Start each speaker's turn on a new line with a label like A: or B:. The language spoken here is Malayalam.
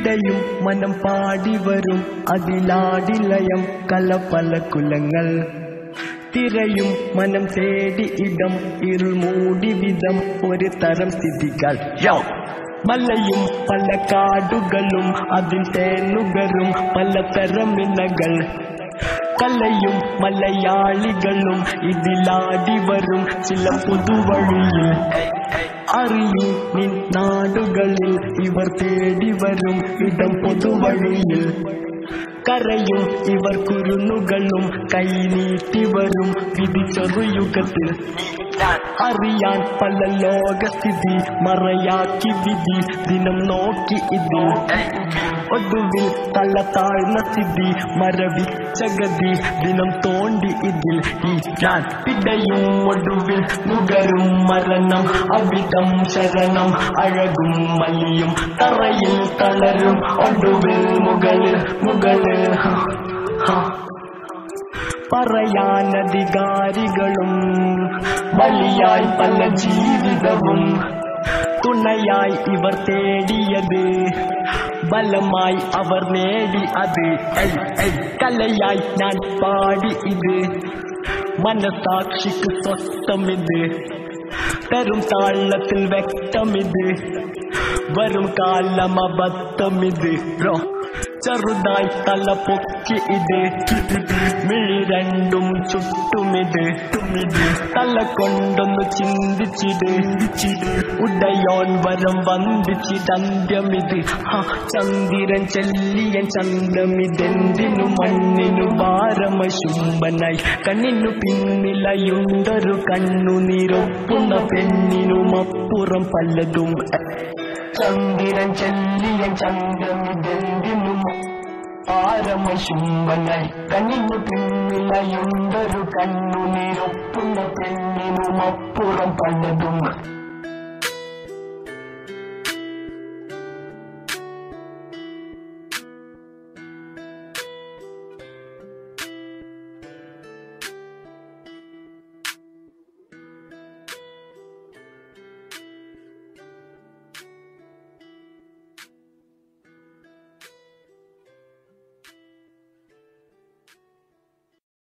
A: പിടയും മനം പാടി വരും അതിലാടിലയം കല പല കുലങ്ങൾ തിരയും മനം തേടി ഇടം ഇരുൾ മൂടി വിധം ഒരു തരം സ്ഥിതികൾ യോ മലയും പല കാടുകളും അതിൽ തേനുകരും പലതരം ഇണകൾ കലയും മലയാളികളും ഇതിലാടി വരും ചില പുതുവഴിയിൽ അറിയും നിൻ നാടുകളിൽ ഇവർ തേടി വരും ഇടം പൊതുവഴിയിൽ കരയും ഇവർ കുരുന്നുകളും കൈനീട്ടി വരും വിധിച്ചൊരു യുഗത്തിൽ അറിയാൻ പല ലോകസ്ഥിതി മറയാക്കി വിധി ദിനം നോക്കി ഇതിൽ ഒടുവിൽ തല താഴ്ന്ന സ്ഥിതി മരവിച്ച ഗതി ദിനം തോണ്ടി ഇതിൽ ഈ ഞാൻ പിടയും ഒടുവിൽ നുകരും മരണം അവിധം ശരണം അഴകും മലിയും തറയിൽ തളരും ഒടുവിൽ മുകളിൽ മുകളിൽ ഹ, ഹ. പറയാനധികാരികളും ബലിയായി പല ജീവിതവും തുണയായി ഇവർ തേടിയത് ബലമായി അവർ നേടി അത് ഐ, ഐ, കലയായി ഞാൻ പാടി ഇത് മനസാക്ഷിക്ക് സ്വസ്ഥമിത് തരും താളത്തിൽ വ്യക്തമിത് വരും കാലം അബദ്ധമിത് ബ്രോ ചെറുതായി തല പൊക്കി ഇത് മിഴി രണ്ടും ചുട്ടുമിത് തല കൊണ്ടൊന്ന് ചിന്തിച്ചിട് ഉടയോൻ വരം വന്ദിച്ചിതന്ത്യമിത് ഹ, ചന്ദ്രൻ ചെല്ലിയൻ ചന്തമിതെന്തിനു മണ്ണിനു ഭാരമശുംബനായി കണ്ണിനു പിന്നിലയുണ്ടൊരു കണ്ണുനീരൊപ്പുന്ന പെണ്ണിനുമപ്പുറം പലതും ചന്ദ്രൻ ചെല്ലിയൻ ചന്ദ്രമിതെന്തിനും ആരമശുംബനായി കണ്ണിനു പിന്നിലയുണ്ടൊരു കണ്ണുനീരൊപ്പുന്ന പെണ്ണിനുമപ്പുറം പലതും